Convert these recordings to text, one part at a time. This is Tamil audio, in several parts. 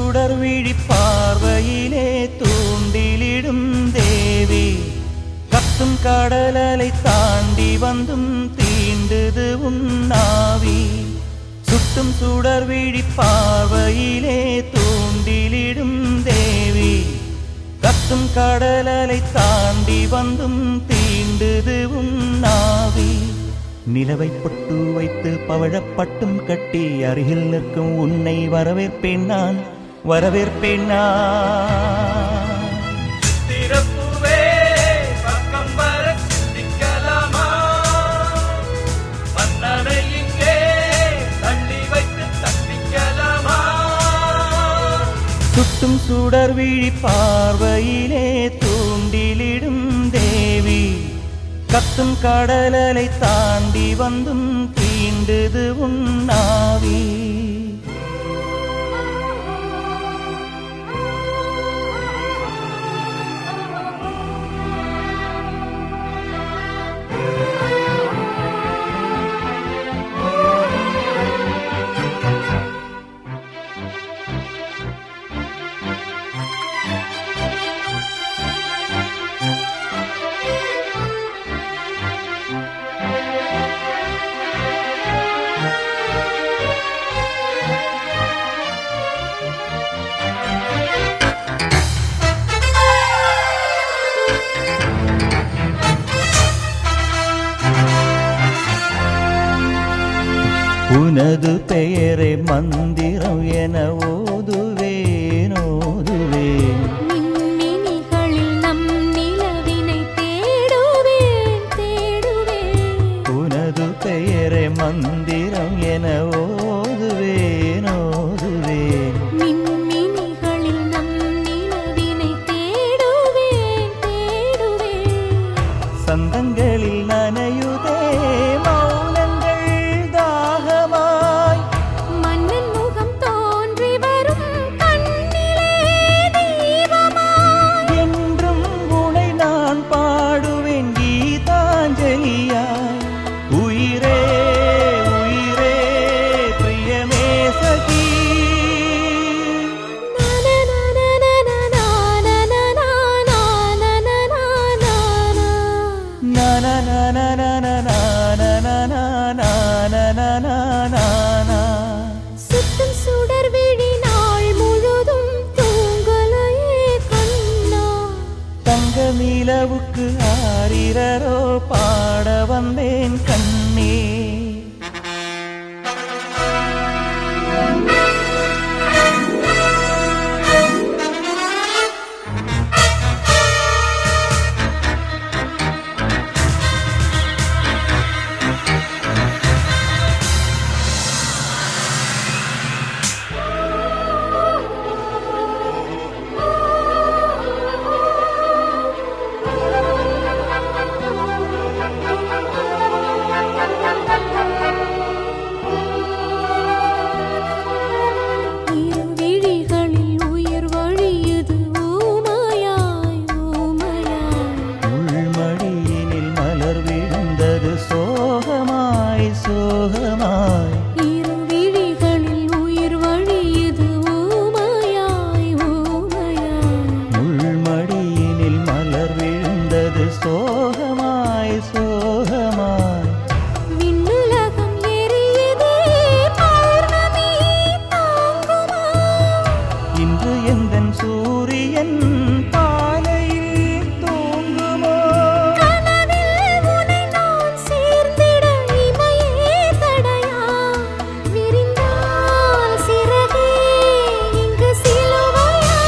சுடர் விழி பார்வையிலே தூண்டிலிடும் தேவி கத்தும் கடலலை தாண்டி வந்தும் தீண்டுது உன்னாவி சுட்டும் சுடர் விழி பார்வையிலே தூண்டிலிடும் தேவி கத்தும் கடலலை தாண்டி வந்தும் தீண்டுது உன்னாவி நிலவை பொட்டு வைத்து பவழப்பட்டும் கட்டி அருகில் நிற்கும் உன்னை வரவேற்பேன் நான் வரவேற்பேன் நான் திறப்புவே பக்கம் வர சிந்திக்கலாமா மன்னனை இங்கே தள்ளி வைத்து தப்பிக்கலாமா சுட்டும் சுடர் விழி பார்வையிலே தூண்டிலிடும் தேவி கத்தும் கடலலை தாண்டி வந்தும் தீண்டுது உன்னாவி உனது பெயரை மந்திரம் என ஓதுவேன் ஓதுவேன் மின்மினிகளில் நம் நிலவினை தேடுவேன் தேடுவேன் உனது பெயரை மந்திரம் என ஓதுவேன் ஓதுவேன் மின்மினிகளில் நம் நிலவினை தேடுவேன் தேடுவேன் சந்தங்களில் நனையுதே மௌனங்கள் தாகமாய் மன்னன் முகம் தோன்றி வரும் கண்ணிலே தீபமாய் என்றும் உனை நான் பாடுவேன் கீதாஞ்சலியாய் உயிரே உயிரே பிரியமே சகி சுத்தம் சுடர் விழி நாள் முழுதும் தூங்கலையே கண்ணா தங்க நிலவுக்கு ஆரிரரோ பாட வந்தேன் கண்ணே இரு விழிகளில் உயிர் வழியுது ஊமையாய் ஊமையாய் உள்மடியினில் மலர் விழுந்தது சோகமாய் சோகமாய் இரு விழிகளில் உயிர் வழியுது ஊமையாய் ஊமையாய் உள்மடியினில் மலர் விழுந்தது சோகமாய் சோகமாய் விண்ணுலகம் எரியுதே பௌர்ணமி தாங்குமா இன்று எந்தன் சூரியன் பாலையில் தூங்குமோ கனவில் உனை நான் சேர்ந்திட இமையே தடையா விரிந்தால் சிறகே இங்கு சிலுவையா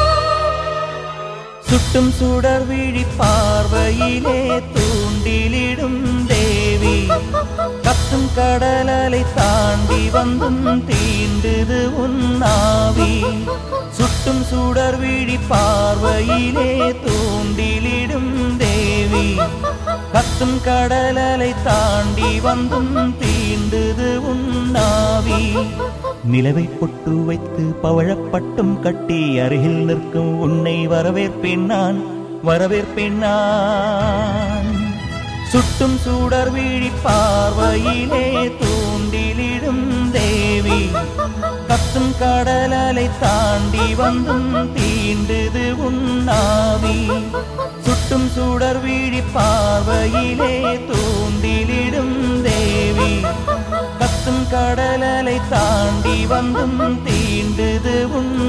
சுட்டும் சுடர் விழி பார்வையிலே தூண்டிலிடும் தேவி கத்தும் கடலலை தாண்டி வந்தும் தீண்டுது உன்னாவி சுட்டும் சுடர் விழி பார்வையிலே தூண்டிலிடும் தேவி கத்தும் கடலலை தாண்டி வந்தும் தீண்டுது உன்னாவி நிலவை பொட்டு வைத்து பவழப்பட்டும் கட்டி அருகில் நிற்கும் உன்னை வரவேற்பேன் நான் வரவேற்பேன் நான் சுட்டும் சூடர் விழி பார்வையிலே தூண்டிலிடும் தேவி கத்தும் கடலலை தாண்டி வந்தும் தீண்டுது உன்னாவி சுட்டும் சுடர் விழி பார்வையிலே தூண்டிலிடும் தேவி கத்தும் கடலலை தாண்டி வந்தும் தீண்டுது உன்